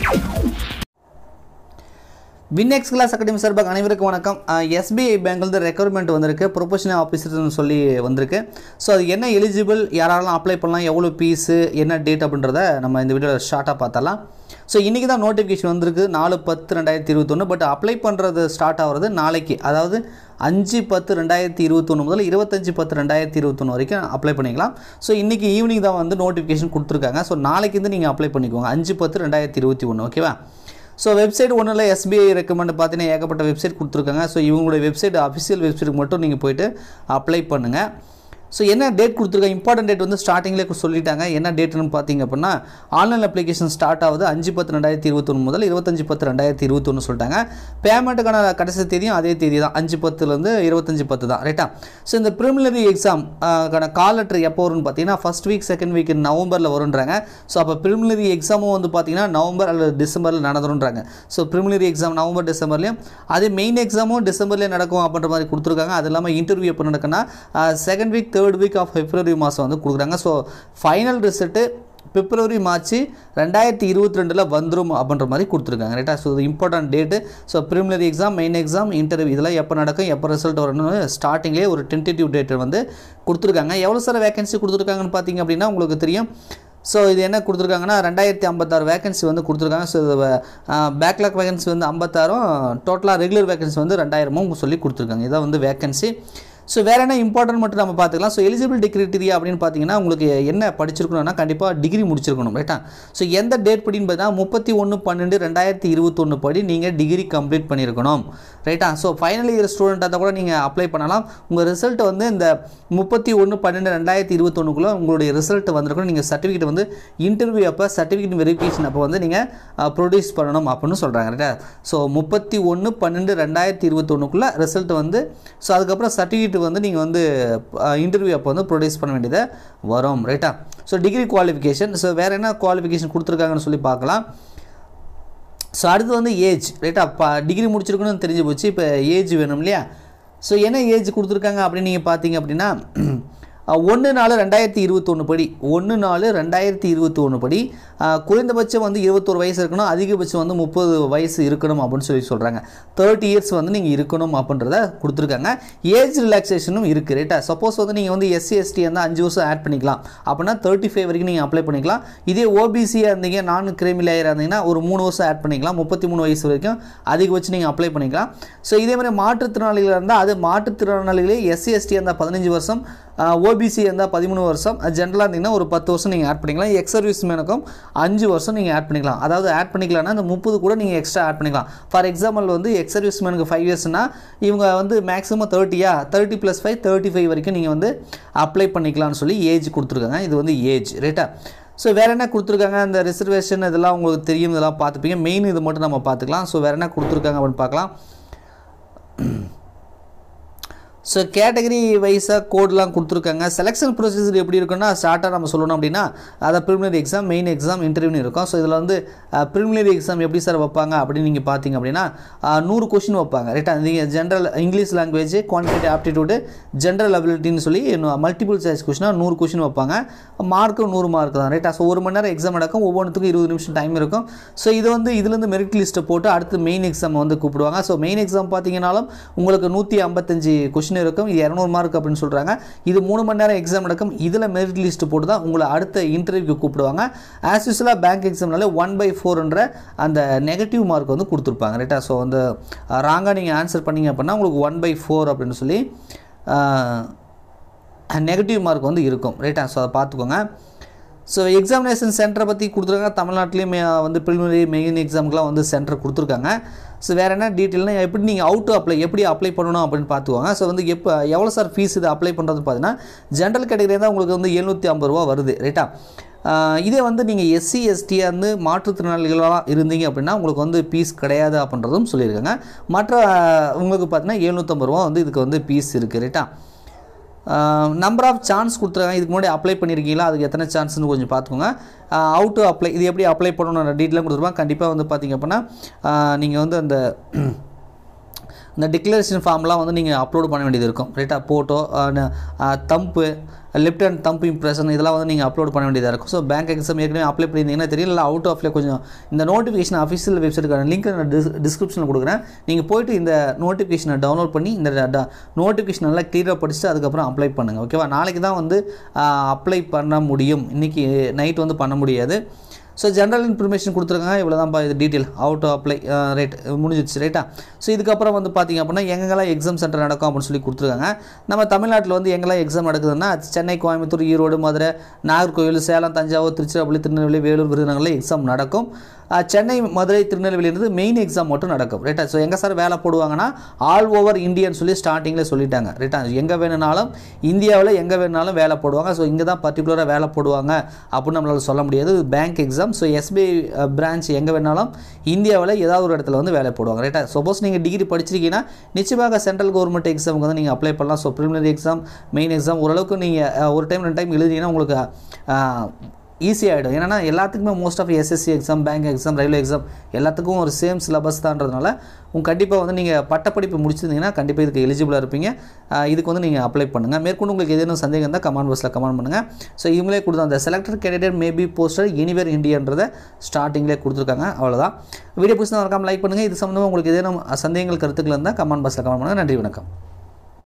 Winx class academy சார்பாக அனைவருக்கும் வணக்கம் எஸ்பிஐ பேங்க்லேருந்து ரெக்யர்மெண்ட் வந்திருக்கு ப்ரொஃபஷனல் ஆஃபீஸர்னு சொல்லி வந்திருக்கு ஸோ அது என்ன எலிஜிபிள் யாரெல்லாம் அப்ளை பண்ணலாம் எவ்வளோ ஃபீஸு என்ன டேட் அப்படின்றத நம்ம இந்த வீடியோவில் ஷார்ட்டாக பார்த்தலாம் ஸோ இன்றைக்கி தான் நோட்டிஃபிகேஷன் வந்திருக்கு நாலு பத்து ரெண்டாயிரத்தி இருபத்தொன்று பட் அப்ளை பண்ணுறது ஸ்டார்ட் ஆகிறது நாளைக்கு அதாவது அஞ்சு பத்து ரெண்டாயிரத்தி இருபத்தொன்று முதல் இருபத்தஞ்சி பத்து ரெண்டாயிரத்தி இருபத்தொன்று வரைக்கும் அப்ளை பண்ணிக்கலாம் ஸோ இன்றைக்கி ஈவினிங் தான் வந்து நோட்டிஃபிகேஷன் கொடுத்துருக்காங்க ஸோ நாளைக்கு வந்து நீங்கள் அப்ளை பண்ணிக்கோங்க அஞ்சு பத்து ரெண்டாயிரத்தி இருபத்தி ஒன்று ஓகேவா ஸோ வெப்சைட் ஒன்றும் இல்லை எஸ்பிஐ ரெக்கமெண்ட் பார்த்தீங்கன்னா ஏகப்பட்ட வெப்சைட் கொடுத்துருக்காங்க ஸோ இவங்களுடைய வெப்சைட் அஃபிஷியல் வெப்சைட்டுக்கு மட்டும் நீங்கள் போயிட்டு அப்ளை பண்ணுங்கள் ஸோ என்ன டேட் கொடுத்துருக்காங்க இம்பார்ட்டன்ட் டேட் வந்து ஸ்டார்டிங்லேயே சொல்லிட்டாங்க என்ன டேட்னு பார்த்தீங்க அப்படின்னா ஆன்லைன் அப்ளிகேஷன் ஸ்டார்ட் ஆகுது அஞ்சு பத்து ரெண்டாயிரத்தி இருபத்தொன்று முதல் இருபத்தஞ்சு பத்து ரெண்டாயிரத்தி இருபத்தொன்று சொல்லிட்டாங்க பேமெண்ட்டுக்கான கடைசி தேதியும் அதே தேதி தான் அஞ்சு பத்துலேருந்து இருபத்தஞ்சு பத்து தான் ரைட்டா ஸோ இந்த ப்ரிமிலரி எக்ஸாம் கால் லெட்டர் எப்போ வரும்னு பார்த்தீங்கன்னா ஃபஸ்ட் வீக் செகண்ட் வீக் நவம்பரில் வருன்றாங்க ஸோ அப்போ ப்ரிமிலரி எக்ஸாமும் வந்து பார்த்தீங்கன்னா நவம்பர் அல்லது டிசம்பரில் நடந்துருன்றாங்க ஸோ ப்ரிமிலரி எக்ஸாம் நவம்பர் டிசம்பர்லேயும் அதே மெயின் எக்ஸாமும் டிசம்பர்லேயே நடக்கும் அப்படின்ற மாதிரி கொடுத்துருக்காங்க அது இல்லாமல் இன்டர்வியூ எப்போ நடக்குன்னா second week third week of February மாதம் வந்து கொடுக்குறாங்க so final result February March ரெண்டாயிரத்தி இருபத்தி ரெண்டில் வந்துடும் அப்படின்ற மாதிரி கொடுத்துருக்காங்க ரைட்டா ஸோ இது important date so preliminary exam main exam interview இதெல்லாம் எப்போ நடக்கும் எப்போ ரிசல்ட் வரணும்னு ஸ்டார்டிங்லேயே ஒரு டென்டேட்டிவ் டேட் வந்து கொடுத்துருக்காங்க எவ்வளோ சார் வேகன்சி கொடுத்துருக்காங்கன்னு பார்த்தீங்க அப்படின்னா உங்களுக்கு தெரியும் ஸோ இது என்ன கொடுத்துருக்காங்கன்னா ரெண்டாயிரத்தி ஐம்பத்தாறு வேகன்சி வந்து கொடுத்துருக்காங்க ஸோ பேக்லாக் வேகன்சி வந்து ஐம்பத்தாறும் டோட்டலாக ரெகுலர் வேகன்சி வந்து ரெண்டாயிரமும் சொல்லி கொடுத்துருக்காங்க இதான் வந்து வேகன்சி ஸோ வேறு என்ன இம்பார்ட்டன்ட் மட்டும் நம்ம பார்த்துக்கலாம் ஸோ எலிஜிபிலிட்டி கிரிட்டீரியா அப்படின்னு பார்த்தீங்கன்னா உங்களுக்கு என்ன படிச்சிருக்கணும்னா கண்டிப்பாக டிகிரி முடிச்சிருக்கணும் ரைட்டா ஸோ எந்த டேட் படின்னு பார்த்தீங்கன்னா முப்பத்தி ஒன்று பன்னெண்டு ரெண்டாயிரத்தி இருபத்தொன்று படி நீங்கள் டிகிரி கம்ப்ளீட் பண்ணியிருக்கணும் ரைட்டா ஸோ ஃபைனல் இயர் ஸ்டூடெண்ட்டாக இருந்தால் கூட நீங்கள் அப்ளை பண்ணலாம் உங்கள் ரிசல்ட் வந்து இந்த முப்பத்தி ஒன்று பன்னெண்டு ரெண்டாயிரத்தி இருபத்தொன்னுக்குள்ளே உங்களுடைய ரிசல்ட் வந்திருக்கணும் நீங்கள் சர்டிஃபிகேட் வந்து இன்டர்வியூ அப்போ சர்டிஃபிகேட் வெரிஃபிகேஷன் அப்போ வந்து நீங்கள் ப்ரொடியூஸ் பண்ணணும் அப்படின்னு சொல்கிறாங்க ரைட்டா ஸோ முப்பத்தி ஒன்று பன்னெண்டு ரெண்டாயிரத்தி இருபத்தொன்னுக்குள்ளே ரிசல்ட் வந்து ஸோ அதுக்கப்புறம் சர்டிஃபிகேட் வந்து நீங்கள் வந்து இன்டர்வியூ அப்போ வந்து ப்ரொடியூஸ் பண்ண வேண்டியதை வரும் ரைட்டா ஸோ டிகிரி குவாலிஃபிகேஷன் ஸோ வேறு என்ன குவாலிஃபிகேஷன் கொடுத்துருக்காங்கன்னு சொல்லி பார்க்கலாம் ஸோ அடுத்து வந்து ஏஜ் ரைட்டா இப்போ டிகிரி முடிச்சிருக்கணும்னு தெரிஞ்சு போச்சு இப்போ ஏஜ் வேணும் இல்லையா ஸோ என்ன ஏஜ் கொடுத்துருக்காங்க அப்படின்னு நீங்கள் பார்த்தீங்க அப்படின்னா ஒன்று நாலு ரெண்டாயிரத்தி இருபத்தொன்று படி ஒன்று நாலு ரெண்டாயிரத்தி இருபத்தி ஒன்று படி குறைந்தபட்சம் வந்து இருபத்தொரு வயசு இருக்கணும் அதிகபட்சம் வந்து முப்பது வயசு இருக்கணும் அப்படின்னு சொல்லி சொல்கிறாங்க தேர்ட்டி இயர்ஸ் வந்து நீங்கள் இருக்கணும் அப்படின்றத கொடுத்துருக்காங்க ஏஜ் ரிலாக்ஸேஷனும் இருக்குது ரைட்டா சப்போஸ் வந்து நீங்கள் வந்து எஸ்சி எஸ்டி வந்து அஞ்சு வருஷம் ஆட் பண்ணிக்கலாம் அப்படின்னா தேர்ட்டி ஃபைவ் வரைக்கும் நீங்கள் அப்ளை பண்ணிக்கலாம் இதே ஓபிசியாக இருந்தீங்க நான் கிரிமி லேயராக இருந்தீங்கன்னா ஒரு மூணு வருஷம் ஆட் பண்ணிக்கலாம் முப்பத்தி மூணு வயசு வரைக்கும் அதிகபட்சம் நீங்கள் அப்ளை பண்ணிக்கலாம் ஸோ இதே மாதிரி மாற்றுத்திறனாளிகள் இருந்தால் அது மாற்றுத்திறனாளிகளே எஸ்சி எஸ்டி இருந்தால் பதினஞ்சு வருஷம் ஓபிசி இருந்தால் பதிமூணு வருஷம் ஜென்ரலாக இருந்தீங்கன்னா ஒரு பத்து வருஷம் நீங்கள் ஆட் பண்ணிக்கலாம் எக்ஸ் சர்வீஸ் மேனுக்கும் அஞ்சு வருஷம் நீங்கள் ஆட் பண்ணிக்கலாம் அதாவது ஆட் பண்ணிக்கலாம்னா அந்த முப்பது கூட நீங்கள் எக்ஸ்ட்ரா ஆட் பண்ணிக்கலாம் ஃபார் எக்ஸாம்பிள் வந்து எக்ஸ் சர்வீஸ் மேனுக்கு ஃபைவ் இயர்ஸ்னால் இவங்க வந்து மேக்ஸிமம் தேர்ட்டியா thirty plus five thirty five வரைக்கும் நீங்கள் வந்து அப்ளை பண்ணிக்கலாம்னு சொல்லி ஏஜ் கொடுத்துருக்காங்க இது வந்து ஏஜ் ரைட்டா ஸோ வேறு என்ன கொடுத்துருக்காங்க அந்த ரிசர்வேஷன் இதெல்லாம் உங்களுக்கு தெரியும் இதெல்லாம் பார்த்துப்பீங்க மெயின் இது மட்டும் நம்ம பார்த்துக்கலாம் ஸோ வேறு என்ன கொடுத்துருக்காங்க அப்படின்னு பார்க்கலாம் ஸோ கேட்டகரி வைஸாக கோட்லாம் கொடுத்துருக்காங்க செலெக்ஷன் ப்ரொசீஜர் எப்படி இருக்குன்னா ஸ்டார்ட்டாக நம்ம சொல்லணும் அப்படின்னா அதை ப்ரிலிமினரி எக்ஸாம் மெயின் எக்ஸாம் இன்டர்வியூன்னு இருக்கும் ஸோ இதில் வந்து ப்ரிலிமினரி எக்ஸாம் எப்படி சார் வைப்பாங்க அப்படின்னு நீங்கள் பார்த்தீங்க அப்படின்னா நூறு கொஷின் வைப்பாங்க ரைட்டா நீங்கள் general English language quantity aptitude general அபிலிட்டின்னு சொல்லி மல்டிபிள் சாய்ஸ் கொஷினாக நூறு கொஷின் வைப்பாங்க மார்க்கும் நூறு மார்க் தான் ரைட்டா ஸோ ஒரு மணி நேரம் எக்ஸாம் நடக்கும் ஒவ்வொன்றுத்துக்கும் இருபது நிமிஷம் டைம் இருக்கும் ஸோ இது வந்து இதுலேருந்து மெரிட் லிஸ்ட்டை போட்டு அடுத்து மெயின் எக்ஸாம் வந்து கூப்பிடுவாங்க ஸோ மெயின் எக்ஸாம் பார்த்தீங்கன்னாலும் உங்களுக்கு நூற்றி ஐம்பத்தஞ்சு கொஷின் இருக்கும் இது இரநூறு மார்க் அப்படின்னு சொல்கிறாங்க இது மூணு மணி நேரம் எக்ஸாம் நடக்கும் இதில் மெரிட் லிஸ்ட் போட்டு தான் உங்களை அடுத்த இன்டர்வியூக்கு கூப்பிடுவாங்க ஆஸ் யூஸ்வலாக பேங்க் எக்ஸாம்னாலே ஒன் பை ஃபோர்ன்ற அந்த நெகட்டிவ் மார்க் வந்து கொடுத்துருப்பாங்க ரைட்டா ஸோ அந்த ராங்காக நீங்கள் ஆன்சர் பண்ணீங்க அப்படின்னா உங்களுக்கு ஒன் பை ஃபோர் அப்படின்னு சொல்லி நெகட்டிவ் மார்க் வந்து இருக்கும் ரைட்டா ஸோ அதை பார்த்துக்கோங்க ஸோ எக்ஸாமினேஷன் சென்டரை பற்றி கொடுத்துருக்காங்க தமிழ்நாட்டிலையும் வந்து ப்ரிலிமினரி மெயின் எக்ஸாமுக்குலாம் வந்து சென்டர் கொடுத்துருக்காங்க ஸோ வேறு என்ன டீட்டெயில்னா எப்படி நீங்கள் அவுட் டு அப்ளை எப்படி அப்ளை பண்ணணும் அப்படின்னு பார்த்துக்கோங்க ஸோ வந்து எப்போ எவ்வளோ சார் ஃபீஸ் இது அப்ளை பண்ணுறது பார்த்தீங்கன்னா ஜென்ரல் கேட்டகரி தான் உங்களுக்கு வந்து எழுநூற்றி ஐம்பது ரூபா வருது ரைட்டா இதே வந்து நீங்கள் எஸ்சி எஸ்டியாக வந்து மாற்றுத்திறனாளிகளாக இருந்தீங்க அப்படின்னா உங்களுக்கு வந்து ஃபீஸ் கிடையாது அப்படின்றதும் சொல்லியிருக்காங்க மற்ற உங்களுக்கு பார்த்தீங்கன்னா எழுநூற்றம்பது ரூபா வந்து இதுக்கு வந்து ஃபீஸ் இருக்குது ரைட்டா நம்பர் ஆஃப் சான்ஸ் கொடுத்துருக்காங்க இதுக்கு முன்னாடி அப்ளை பண்ணியிருக்கீங்களா அதுக்கு எத்தனை சான்ஸ்னு கொஞ்சம் பார்த்துக்கோங்க அவுட் டு அப்ளை இது எப்படி அப்ளை பண்ணணும் டீட்டெயிலாக கொடுத்துருப்பாங்க கண்டிப்பாக வந்து பார்த்திங்க அப்படின்னா நீங்கள் வந்து அந்த இந்த டிக்ளரேஷன் ஃபார்ம்லாம் வந்து நீங்கள் அப்லோட் பண்ண வேண்டியது இருக்கும் ரைட்டாக photo thumb left hand thumb impression இதெல்லாம் வந்து நீங்கள் அப்லோட் பண்ண வேண்டியதாக இருக்கும் ஸோ பேங்க் எக்ஸாம் ஏற்கனவே அப்ளை பண்ணியிருந்தீங்கன்னா தெரியல இல்லை அவுட் ஆஃப்ல கொஞ்சம் இந்த நோட்டிஃபிகேஷன் அஃபிஷியல் வெப்சைட்டுக்கான லிங்க் நான் டிஸ் டிஸ்கிரிப்ஷனில் கொடுக்குறேன் நீங்கள் போயிட்டு இந்த நோட்டிஃபிகேஷனை டவுன்லோட் பண்ணி இந்த நோட்டிஃபிகேஷன் நல்லா க்ளியராக படிச்சுட்டு அதுக்கப்புறம் அப்ளை பண்ணுங்கள் ஓகேவா நாளைக்கு தான் வந்து அப்ளை பண்ண முடியும் இன்றைக்கி நைட் வந்து பண்ண முடியாது ஸோ ஜென்ரல் இன்ஃபர்மேஷன் கொடுத்துருக்காங்க இவ்வளோ தான் இது டீட்டெயில் அவுட் அப்ளை ரேட் முடிஞ்சிச்சு ரைட்டா ஸோ இதுக்கப்புறம் வந்து பார்த்திங்க அப்படின்னா எங்கெங்கெல்லாம் எக்ஸாம் சென்டர் நடக்கும் அப்படின்னு சொல்லி கொடுத்துருக்காங்க நம்ம தமிழ்நாட்டில் வந்து எங்கெல்லாம் எக்ஸாம் நடக்குதுன்னா சென்னை கோயம்புத்தூர் ஈரோடு மதுரை நாகர்கோவில் சேலம் தஞ்சாவூர் திருச்சிராப்பள்ளி திருநெல்வேலி வேலூர் விருதுநகரில் எக்ஸாம் நடக்கும் சென்னை மதுரை திருநெல்வேலியிலிருந்து மெயின் எக்ஸாம் மட்டும் நடக்கும் ரைட்டா ஸோ எங்கே சார் வேலை போடுவாங்கன்னா ஆல் ஓவர் இந்தியன்னு சொல்லி ஸ்டார்டிங்கில் சொல்லிட்டாங்க ரைட்டா எங்கே வேணுனாலும் இந்தியாவில் எங்கே வேணுனாலும் வேலை போடுவாங்க ஸோ இங்கே தான் பர்டிகுலராக வேலை போடுவாங்க அப்படின்னு நம்மளால் சொல்ல முடியாது bank exam so SBI branch எங்கே வேணாலும் இந்தியாவில் ஏதாவது ஒரு இடத்துல வந்து வேலை போடுவாங்க ரைட்டா சப்போஸ் நீங்கள் டிகிரி படிச்சிருக்கீங்கன்னா நிச்சயமாக சென்ட்ரல் கவர்மெண்ட் எக்ஸாமுக்கு வந்து நீங்கள் அப்ளை பண்ணலாம் so preliminary exam main exam ஓரளவுக்கு நீங்கள் ஒரு டைம் ரெண்டு டைம் எழுதிங்கன்னா உங்களுக்கு ஈஸியாகிடும் ஏன்னா எல்லாத்துக்குமே most of SSC exam bank exam railway exam எல்லாத்துக்கும் ஒரு சேம் சிலபஸ் தான்றதுனால உங்க கண்டிப்பாக வந்து நீங்கள் பட்டப்படிப்பு முடிச்சிருந்தீங்கன்னா கண்டிப்பாக இதுக்கு எலிஜிபிளாக இருப்பீங்க இதுக்கு வந்து நீங்கள் அப்ளை பண்ணுங்கள் மேற்கொண்டு உங்களுக்கு ஏதேனும் சந்தேகம் இருந்தால் கமெண்ட் பாக்ஸில் கமெண்ட் பண்ணுங்கள் ஸோ இவங்களே கொடுத்த அந்த selected candidate maybe poster anywhere இந்தியான்றதை ஸ்டார்டிங்லேயே கொடுத்துருக்காங்க அவ்வளோதான் வீடியோ பிடிச்சி மறக்காமல் லைக் பண்ணுங்கள் இது சம்மந்தமாக உங்களுக்கு ஏதேனும் சந்தேகங்கள் கருத்துக்கள் இருந்தால் கமெண்ட் பாக்ஸில் கமெண்ட் பண்ணுங்கள் நன்றி வணக்கம்